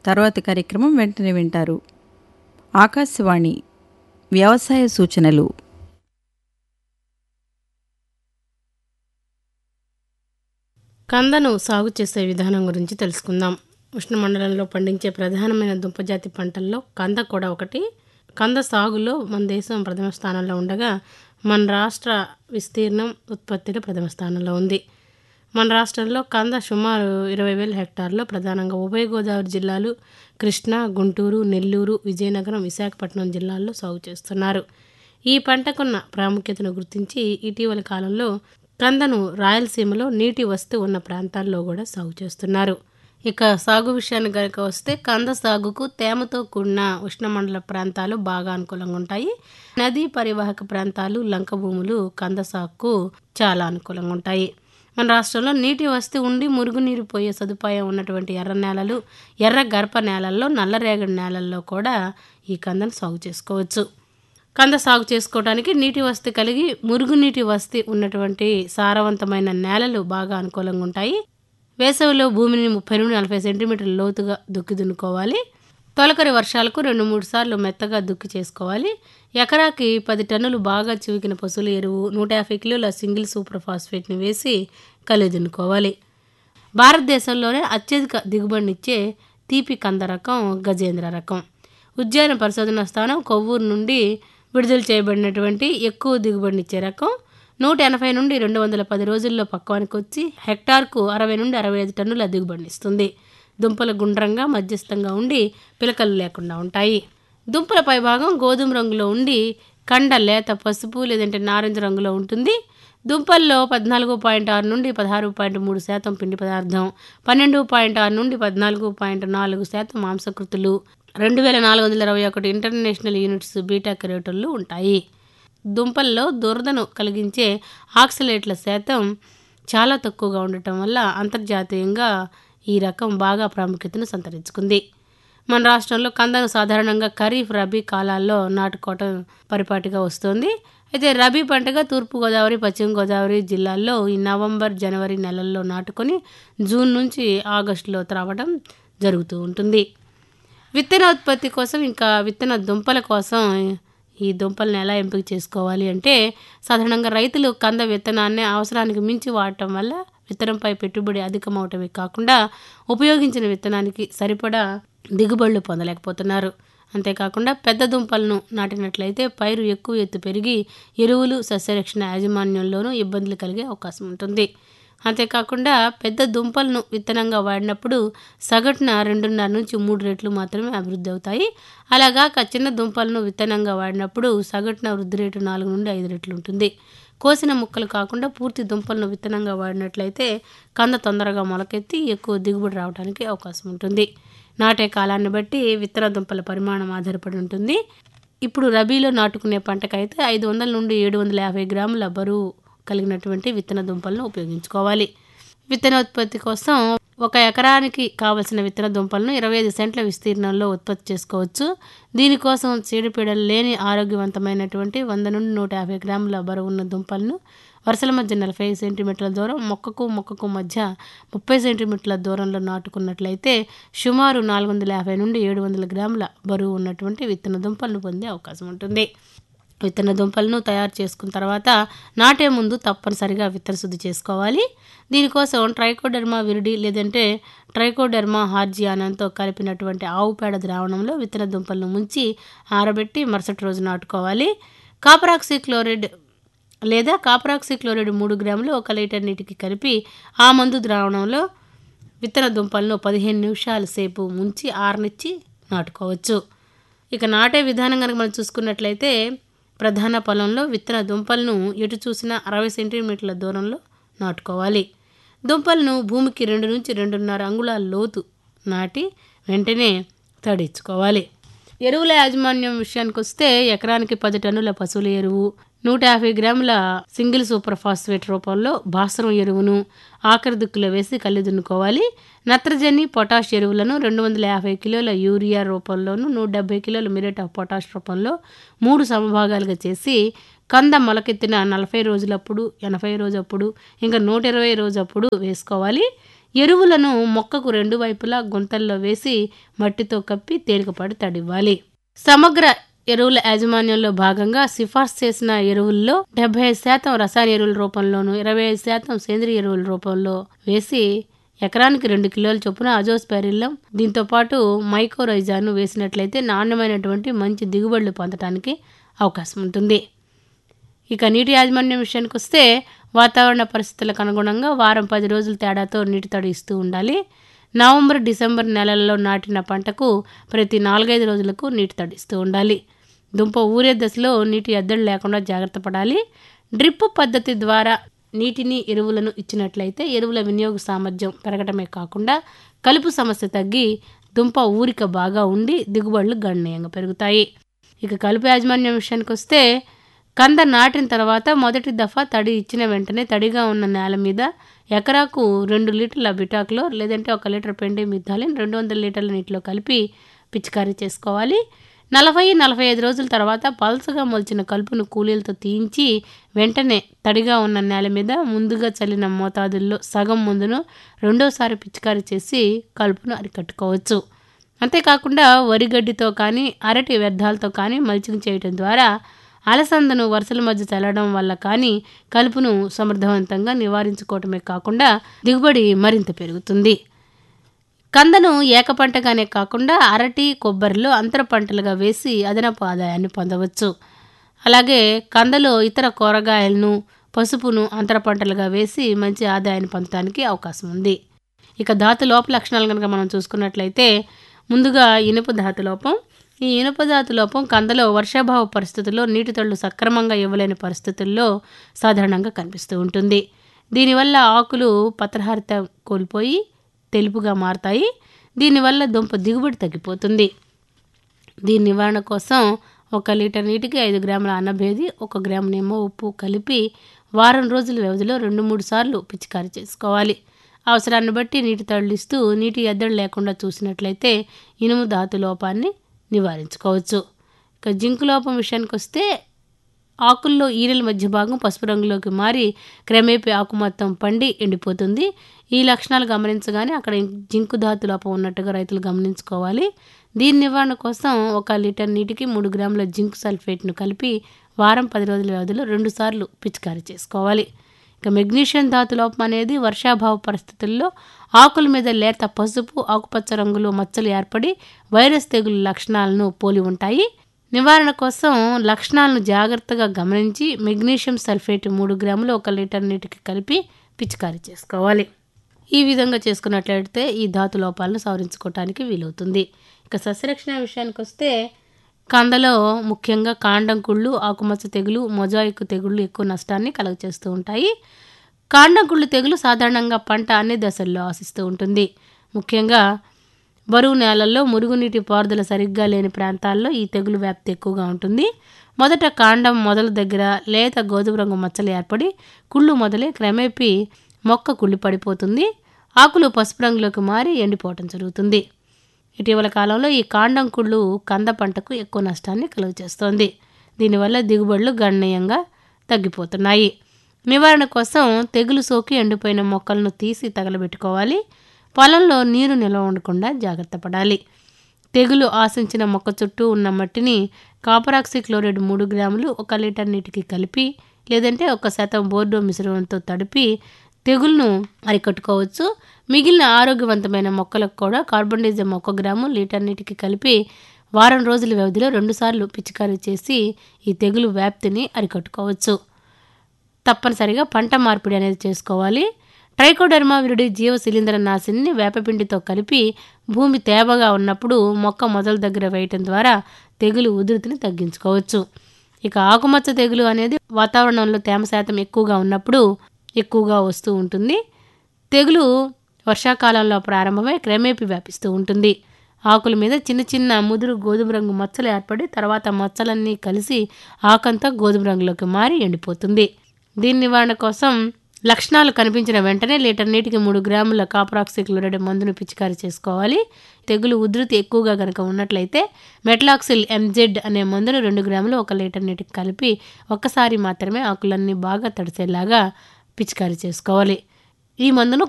తర్వాతి కార్యక్రమం వెంటనే వింటారు ఆకాశవాణి వ్యవసాయ సూచనలు కందను సాగు చేసే విధానం గురించి తెలుసుకుందాం ఉష్ణమండలంలో పండించే ప్రధానమైన దుంపజాతి పంటల్లో కంద కూడా ఒకటి కంద సాగులో మన దేశం ప్రథమ స్థానంలో ఉండగా మన రాష్ట్ర విస్తీర్ణం ఉత్పత్తిలో ప్రథమ స్థానంలో ఉంది మన రాష్ట్రంలో కంద సుమారు ఇరవై వేల హెక్టార్లో ప్రధానంగా ఉభయ గోదావరి జిల్లాలు కృష్ణా గుంటూరు నెల్లూరు విజయనగరం విశాఖపట్నం జిల్లాల్లో సాగు చేస్తున్నారు ఈ పంటకున్న ప్రాముఖ్యతను గుర్తించి ఇటీవల కాలంలో కందను రాయలసీమలో నీటి వస్తు ఉన్న ప్రాంతాల్లో కూడా సాగు చేస్తున్నారు ఇక సాగు విషయానికి కనుక వస్తే కంద సాగుకు తేమతో కూడిన ఉష్ణమండల ప్రాంతాలు బాగా అనుకూలంగా ఉంటాయి నదీ పరివాహక ప్రాంతాలు లంక భూములు కంద సాగుకు చాలా అనుకూలంగా ఉంటాయి మన రాష్ట్రంలో నీటి వస్తు ఉండి మురుగునీరు పోయే సదుపాయం ఉన్నటువంటి ఎర్ర నేలలు ఎర్ర గర్భ నేలల్లో నల్లరేగడి నేలల్లో కూడా ఈ కందను సాగు చేసుకోవచ్చు కంద సాగు చేసుకోవడానికి నీటి వసతి కలిగి మురుగునీటి వసతి ఉన్నటువంటి సారవంతమైన నేలలు బాగా అనుకూలంగా ఉంటాయి వేసవిలో భూమిని ముప్పై నుండి నలభై సెంటీమీటర్ల లోతుగా దుక్కి దున్నుకోవాలి తొలకరి వర్షాలకు రెండు మూడు సార్లు మెత్తగా దుక్కి చేసుకోవాలి ఎకరాకి పది టన్నులు బాగా చివికిన పశువుల ఎరువు నూట యాభై కిలోల సింగిల్ సూపర్ ఫాస్ఫేట్ని వేసి కలి దున్నుకోవాలి భారతదేశంలోనే అత్యధిక దిగుబడినిచ్చే తీపి కంద రకం గజేంద్ర రకం ఉద్యాన పరిశోధన స్థానం కొవ్వూరు నుండి విడుదల చేయబడినటువంటి ఎక్కువ దిగుబడినిచ్చే రకం నూట ఎనభై నుండి రెండు వందల పది రోజుల్లో పక్వానికి వచ్చి హెక్టార్కు అరవై నుండి అరవై ఐదు టన్నుల దిగుబడినిస్తుంది దుంపలు గుండ్రంగా మధ్యస్థంగా ఉండి పిలకలు లేకుండా ఉంటాయి దుంపల పైభాగం గోధుమ రంగులో ఉండి కండ లేత పసుపు లేదంటే నారింజ రంగులో ఉంటుంది దుంపల్లో పద్నాలుగు పాయింట్ ఆరు నుండి పదహారు పాయింట్ మూడు శాతం పిండి పదార్థం పన్నెండు పాయింట్ ఆరు నుండి పద్నాలుగు పాయింట్ నాలుగు శాతం మాంసకృతులు రెండు వేల నాలుగు వందల ఇరవై ఒకటి ఇంటర్నేషనల్ యూనిట్స్ బీటా కెరోటోళ్ళు ఉంటాయి దుంపల్లో దురదను కలిగించే ఆక్సలేట్ల శాతం చాలా తక్కువగా ఉండటం వల్ల అంతర్జాతీయంగా ఈ రకం బాగా ప్రాముఖ్యతను సంతరించుకుంది మన రాష్ట్రంలో కందను సాధారణంగా ఖరీఫ్ రబీ కాలాల్లో నాటుకోవటం పరిపాటిగా వస్తుంది అయితే రబీ పంటగా తూర్పుగోదావరి పశ్చిమ గోదావరి జిల్లాల్లో ఈ నవంబర్ జనవరి నెలల్లో నాటుకొని జూన్ నుంచి ఆగస్టులో త్రావడం జరుగుతూ ఉంటుంది విత్తన ఉత్పత్తి కోసం ఇంకా విత్తన దుంపల కోసం ఈ దుంపలను ఎలా ఎంపిక చేసుకోవాలి అంటే సాధారణంగా రైతులు కంద విత్తనాన్ని అవసరానికి మించి వాడటం వల్ల విత్తనంపై పెట్టుబడి అధికమవటమే కాకుండా ఉపయోగించిన విత్తనానికి సరిపడా దిగుబడులు పొందలేకపోతున్నారు అంతేకాకుండా పెద్ద దుంపలను నాటినట్లయితే పైరు ఎక్కువ ఎత్తు పెరిగి ఎరువులు సస్యరక్షణ యాజమాన్యంలోనూ ఇబ్బందులు కలిగే అవకాశం ఉంటుంది అంతేకాకుండా పెద్ద దుంపలను విత్తనంగా వాడినప్పుడు సగటున రెండున్నర నుంచి మూడు రెట్లు మాత్రమే అభివృద్ధి అవుతాయి అలాగాక చిన్న దుంపలను విత్తనంగా వాడినప్పుడు సగటున వృద్ధి రేటు నాలుగు నుండి ఐదు రెట్లు ఉంటుంది కోసిన ముక్కలు కాకుండా పూర్తి దుంపలను విత్తనంగా వాడినట్లయితే కంద తొందరగా మొలకెత్తి ఎక్కువ దిగుబడి రావడానికి అవకాశం ఉంటుంది నాటే కాలాన్ని బట్టి విత్తన దుంపల పరిమాణం ఆధారపడి ఉంటుంది ఇప్పుడు రబీలో నాటుకునే పంటకైతే ఐదు వందల నుండి ఏడు వందల యాభై గ్రాముల బరువు కలిగినటువంటి విత్తన దుంపలను ఉపయోగించుకోవాలి విత్తనోత్పత్తి కోసం ఒక ఎకరానికి కావలసిన విత్తన దుంపలను ఇరవై ఐదు సెంట్ల విస్తీర్ణంలో ఉత్పత్తి చేసుకోవచ్చు దీనికోసం చీడపీడలు లేని ఆరోగ్యవంతమైనటువంటి వంద నుండి నూట యాభై గ్రాముల బరువున్న దుంపలను వరుసల మధ్య నలభై సెంటీమీటర్ల దూరం మొక్కకు మొక్కకు మధ్య ముప్పై సెంటీమీటర్ల దూరంలో నాటుకున్నట్లయితే సుమారు నాలుగు వందల యాభై నుండి ఏడు వందల గ్రాముల బరువు ఉన్నటువంటి విత్తన దుంపలను పొందే అవకాశం ఉంటుంది విత్తన దుంపలను తయారు చేసుకున్న తర్వాత నాటే ముందు తప్పనిసరిగా విత్తన శుద్ధి చేసుకోవాలి దీనికోసం ట్రైకోడెర్మా విరిడి లేదంటే ట్రైకోడెర్మా హార్జియానంతో కలిపినటువంటి ఆవు పేడ ద్రావణంలో విత్తన దుంపలను ముంచి ఆరబెట్టి మరుసటి రోజు నాటుకోవాలి కాపరాక్సీ క్లోరైడ్ లేదా కాపరాక్సీ క్లోరైడ్ మూడు గ్రాములు ఒక లీటర్ నీటికి కలిపి ఆ మందు ద్రావణంలో విత్తన దుంపలను పదిహేను నిమిషాల సేపు ముంచి ఆరనిచ్చి నాటుకోవచ్చు ఇక నాటే విధానం కనుక మనం చూసుకున్నట్లయితే ప్రధాన పొలంలో విత్తన దుంపలను ఎటు చూసినా అరవై సెంటీమీటర్ల దూరంలో నాటుకోవాలి దుంపలను భూమికి రెండు నుంచి రెండున్నర అంగుళాల లోతు నాటి వెంటనే తడించుకోవాలి ఎరువుల యాజమాన్యం విషయానికి వస్తే ఎకరానికి పది టన్నుల పశువుల ఎరువు నూట యాభై గ్రాముల సింగిల్ సూపర్ ఫాస్ఫేట్ రూపంలో భాస్వరం ఎరువును ఆఖరి దుక్కులో వేసి కళ్ళు దున్నుకోవాలి నత్రజని పొటాష్ ఎరువులను రెండు వందల యాభై కిలోల యూరియా రూపంలోను నూట డెబ్బై కిలోల మిరేట్ ఆఫ్ పొటాష్ రూపంలో మూడు సమభాగాలుగా చేసి కంద మొలకెత్తిన నలభై రోజులప్పుడు ఎనభై రోజప్పుడు ఇంకా నూట ఇరవై రోజప్పుడు వేసుకోవాలి ఎరువులను మొక్కకు రెండు వైపులా గుంతల్లో వేసి మట్టితో కప్పి తేలికపాటి తడివ్వాలి సమగ్ర ఎరువుల యాజమాన్యంలో భాగంగా సిఫార్సు చేసిన ఎరువుల్లో డెబ్బై ఐదు శాతం రసాయన ఎరువుల రూపంలోను ఇరవై ఐదు శాతం సేంద్రియ ఎరువుల రూపంలో వేసి ఎకరానికి రెండు కిలోల చొప్పున అజోస్పెరిల్లం దీంతో పాటు మైకోరైజాను వేసినట్లయితే నాణ్యమైనటువంటి మంచి దిగుబడులు పొందడానికి అవకాశం ఉంటుంది ఇక నీటి యాజమాన్యం విషయానికి వస్తే వాతావరణ పరిస్థితులకు అనుగుణంగా వారం పది రోజుల తేడాతో నీటి తడి ఇస్తూ ఉండాలి నవంబర్ డిసెంబర్ నెలల్లో నాటిన పంటకు ప్రతి నాలుగైదు రోజులకు నీటి తడి ఇస్తూ ఉండాలి దుంప ఊరే దశలో నీటి ఎద్దడి లేకుండా జాగ్రత్త పడాలి డ్రిప్ పద్ధతి ద్వారా నీటిని ఎరువులను ఇచ్చినట్లయితే ఎరువుల వినియోగ సామర్థ్యం పెరగటమే కాకుండా కలుపు సమస్య తగ్గి దుంప ఊరిక బాగా ఉండి దిగుబడులు గణనీయంగా పెరుగుతాయి ఇక కలుపు యాజమాన్యం విషయానికి వస్తే కంద నాటిన తర్వాత మొదటి దఫా తడి ఇచ్చిన వెంటనే తడిగా ఉన్న నేల మీద ఎకరాకు రెండు లీటర్ల బిటాక్లో లేదంటే ఒక లీటర్ పెండి మిథాలిన్ రెండు వందల లీటర్ల నీటిలో కలిపి పిచికారీ చేసుకోవాలి నలభై నలభై ఐదు రోజుల తర్వాత పల్సగా మొలిచిన కలుపును కూలీలతో తీయించి వెంటనే తడిగా ఉన్న నేల మీద ముందుగా చల్లిన మోతాదుల్లో సగం ముందును రెండోసారి పిచికారీ చేసి కలుపును అరికట్టుకోవచ్చు అంతేకాకుండా వరిగడ్డితో కానీ అరటి వ్యర్థాలతో కానీ మల్చింగ్ చేయటం ద్వారా అలసందను వరుసల మధ్య చల్లడం వల్ల కానీ కలుపును సమర్థవంతంగా నివారించుకోవటమే కాకుండా దిగుబడి మరింత పెరుగుతుంది కందను ఏకపంటగానే కాకుండా అరటి కొబ్బరిలో అంతర పంటలుగా వేసి అదనపు ఆదాయాన్ని పొందవచ్చు అలాగే కందలో ఇతర కూరగాయలను పసుపును అంతర పంటలుగా వేసి మంచి ఆదాయాన్ని పొందడానికి అవకాశం ఉంది ఇక ధాతు లోప లక్షణాలు కనుక మనం చూసుకున్నట్లయితే ముందుగా ఇనుప ధాతు లోపం ఈ ఇనుప ధాతు లోపం కందలో వర్షాభావ పరిస్థితుల్లో నీటి తళ్ళు సక్రమంగా ఇవ్వలేని పరిస్థితుల్లో సాధారణంగా కనిపిస్తూ ఉంటుంది దీనివల్ల ఆకులు పత్రహారిత కోల్పోయి తెలుపుగా మారతాయి దీనివల్ల దుంప దిగుబడి తగ్గిపోతుంది దీని నివారణ కోసం ఒక లీటర్ నీటికి ఐదు గ్రాముల అన్నభేది ఒక గ్రాము నిమ్మ ఉప్పు కలిపి వారం రోజుల వ్యవధిలో రెండు మూడు సార్లు పిచికారీ చేసుకోవాలి అవసరాన్ని బట్టి నీటి తరలిస్తూ నీటి ఎద్దడి లేకుండా చూసినట్లయితే ఇనుము ధాతు లోపాన్ని నివారించుకోవచ్చు ఇక జింకు లోపం విషయానికి వస్తే ఆకుల్లో ఈనెల మధ్య భాగం పసుపు రంగులోకి మారి క్రమేపీ ఆకు మొత్తం పండి ఎండిపోతుంది ఈ లక్షణాలు గమనించగానే అక్కడ జింకు ధాతు లోపం ఉన్నట్టుగా రైతులు గమనించుకోవాలి దీని నివారణ కోసం ఒక లీటర్ నీటికి మూడు గ్రాముల జింక్ సల్ఫేట్ను కలిపి వారం పది రోజుల వ్యవధిలో రెండుసార్లు పిచికారీ చేసుకోవాలి ఇక మెగ్నీషియం ధాతు లోపం అనేది వర్షాభావ పరిస్థితుల్లో ఆకుల మీద లేత పసుపు ఆకుపచ్చ రంగులో మచ్చలు ఏర్పడి వైరస్ తెగులు లక్షణాలను పోలి ఉంటాయి నివారణ కోసం లక్షణాలను జాగ్రత్తగా గమనించి మెగ్నీషియం సల్ఫేట్ మూడు గ్రాములు ఒక లీటర్ నీటికి కలిపి పిచికారీ చేసుకోవాలి ఈ విధంగా చేసుకున్నట్లయితే ఈ ధాతు లోపాలను సవరించుకోవటానికి వీలవుతుంది ఇక సస్యరక్షణ విషయానికి వస్తే కందలో ముఖ్యంగా కాండం కుళ్ళు ఆకుమచ్చ తెగులు మొజాయిక్ తెగుళ్ళు ఎక్కువ నష్టాన్ని కలుగచేస్తూ ఉంటాయి కాండం కుళ్ళు తెగులు సాధారణంగా పంట అన్ని దశల్లో ఆశిస్తూ ఉంటుంది ముఖ్యంగా బరువు నేలల్లో మురుగునీటి పారుదల సరిగ్గా లేని ప్రాంతాల్లో ఈ తెగులు వ్యాప్తి ఎక్కువగా ఉంటుంది మొదట కాండం మొదల దగ్గర లేత గోధుమ రంగు మచ్చలు ఏర్పడి కుళ్ళు మొదలై క్రమేపీ మొక్క కుళ్ళి పడిపోతుంది ఆకులు పసుపు రంగులోకి మారి ఎండిపోవటం జరుగుతుంది ఇటీవల కాలంలో ఈ కాండం కుళ్ళు కంద పంటకు ఎక్కువ నష్టాన్ని కలుగజేస్తోంది దీనివల్ల దిగుబడులు గణనీయంగా తగ్గిపోతున్నాయి నివారణ కోసం తెగులు సోకి ఎండిపోయిన మొక్కలను తీసి తగలబెట్టుకోవాలి పొలంలో నీరు నిల్వ ఉండకుండా జాగ్రత్త పడాలి తెగులు ఆశించిన మొక్క చుట్టూ ఉన్న మట్టిని కాపరాక్సి క్లోరైడ్ మూడు గ్రాములు ఒక లీటర్ నీటికి కలిపి లేదంటే ఒక శాతం బోర్డో మిశ్రమంతో తడిపి తెగులను అరికట్టుకోవచ్చు మిగిలిన ఆరోగ్యవంతమైన మొక్కలకు కూడా కార్బన్ డైజమ్ ఒక గ్రాము లీటర్ నీటికి కలిపి వారం రోజుల వ్యవధిలో రెండుసార్లు పిచికారీ చేసి ఈ తెగులు వ్యాప్తిని అరికట్టుకోవచ్చు తప్పనిసరిగా పంట మార్పిడి అనేది చేసుకోవాలి ట్రైకోడర్మా విరుడి జీవ శిలీంద్ర నాశిని వేపపిండితో కలిపి భూమి తేమగా ఉన్నప్పుడు మొక్క మొదల దగ్గర వేయటం ద్వారా తెగులు ఉధృతిని తగ్గించుకోవచ్చు ఇక ఆకుమచ్చ తెగులు అనేది వాతావరణంలో తేమ శాతం ఎక్కువగా ఉన్నప్పుడు ఎక్కువగా వస్తూ ఉంటుంది తెగులు వర్షాకాలంలో ప్రారంభమై క్రమేపీ వ్యాపిస్తూ ఉంటుంది ఆకుల మీద చిన్న చిన్న ముదురు గోధుమ రంగు మచ్చలు ఏర్పడి తర్వాత మచ్చలన్నీ కలిసి ఆకంతా గోధుమ రంగులోకి మారి ఎండిపోతుంది దీని నివారణ కోసం లక్షణాలు కనిపించిన వెంటనే లీటర్ నీటికి మూడు గ్రాముల కాపరాక్సి క్లోరైడ్ మందును పిచికారీ చేసుకోవాలి తెగులు ఉధృతి ఎక్కువగా కనుక ఉన్నట్లయితే మెట్లాక్సిల్ ఎంజెడ్ అనే మందును రెండు గ్రాములు ఒక లీటర్ నీటికి కలిపి ఒక్కసారి మాత్రమే ఆకులన్నీ బాగా తడిసేలాగా పిచికారీ చేసుకోవాలి ఈ మందును